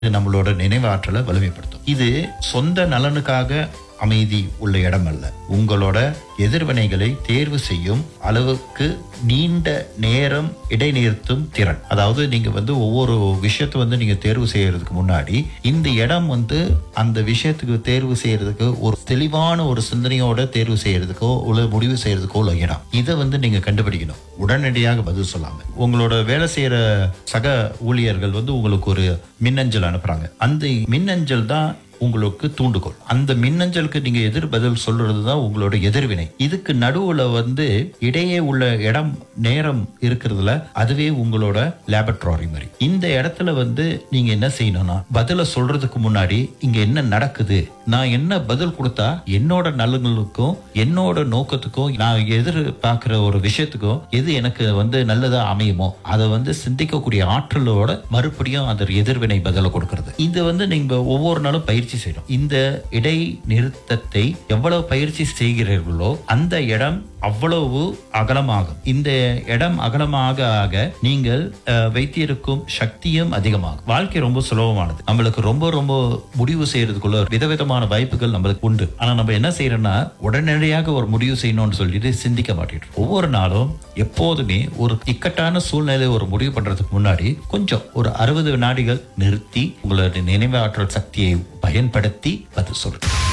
இது நம்மளோட நினைவாற்றலை வலிமைப்படுத்தும் இது சொந்த நலனுக்காக அமைதி உள்ள இடம் அல்ல உங்களோட எதிர்வினைகளை தேர்வு செய்யும் அளவுக்கு நீண்ட நேரம் இடைநிறுத்தும் திறன் அதாவது நீங்க வந்து ஒவ்வொரு விஷயத்தை வந்து நீங்க தேர்வு செய்யறதுக்கு முன்னாடி இந்த இடம் வந்து அந்த விஷயத்துக்கு தேர்வு செய்யறதுக்கு ஒரு தெளிவான ஒரு சிந்தனையோட தேர்வு செய்யறதுக்கோ உள்ள முடிவு செய்யறதுக்கோ உள்ள இடம் இதை வந்து நீங்க கண்டுபிடிக்கணும் உடனடியாக பதில் சொல்லாம உங்களோட வேலை செய்யற சக ஊழியர்கள் வந்து உங்களுக்கு ஒரு மின்னஞ்சல் அனுப்புறாங்க அந்த மின்னஞ்சல் தான் உங்களுக்கு தூண்டுகோல் அந்த மின்னஞ்சலுக்கு நீங்க எதிர் பதில் சொல்றது தான் உங்களோட எதிர்வினை இதுக்கு நடுவுல வந்து இடையே உள்ள இடம் நேரம் இருக்கிறதுல அதுவே உங்களோட லேபரட்டரி மாதிரி இந்த இடத்துல வந்து நீங்க என்ன செய்யணும்னா பதில சொல்றதுக்கு முன்னாடி இங்க என்ன நடக்குது நான் என்ன பதில் கொடுத்தா என்னோட நலன்களுக்கும் என்னோட நோக்கத்துக்கும் நான் எதிர்பார்க்கிற ஒரு விஷயத்துக்கும் எது எனக்கு வந்து நல்லதா அமையுமோ அதை வந்து சிந்திக்கக்கூடிய ஆற்றலோட மறுபடியும் அதர் எதிர்வினை பதில கொடுக்கிறது இது வந்து நீங்க ஒவ்வொரு நாளும் பயிற்சி செய்யணும் இந்த இடை நிறுத்தத்தை எவ்வளவு பயிற்சி செய்கிறீர்களோ அந்த இடம் அவ்வளவு அகலமாகும் இந்த இடம் அகலமாக ஆக நீங்கள் அஹ், வைத்திருக்கும் சக்தியும் அதிகமாகும் வாழ்க்கை ரொம்ப சுலபமானது நம்மளுக்கு ரொம்ப ரொம்ப முடிவு செய்யறதுக்குள்ள விதவிதமான வாய்ப்புகள் நம்மளுக்கு உண்டு ஆனா நம்ம என்ன செய்யறோம்னா உடனடியாக ஒரு முடிவு செய்யணும்னு சொல்லிட்டு சிந்திக்க மாட்டேன் ஒவ்வொரு நாளும் எப்போதுமே ஒரு இக்கட்டான சூழ்நிலை ஒரு முடிவு பண்றதுக்கு முன்னாடி கொஞ்சம் ஒரு அறுபது வினாடிகள் நிறுத்தி உங்களோட நினைவாற்றல் சக்தியை பயன்படுத்தி பதில் சொல்லுங்க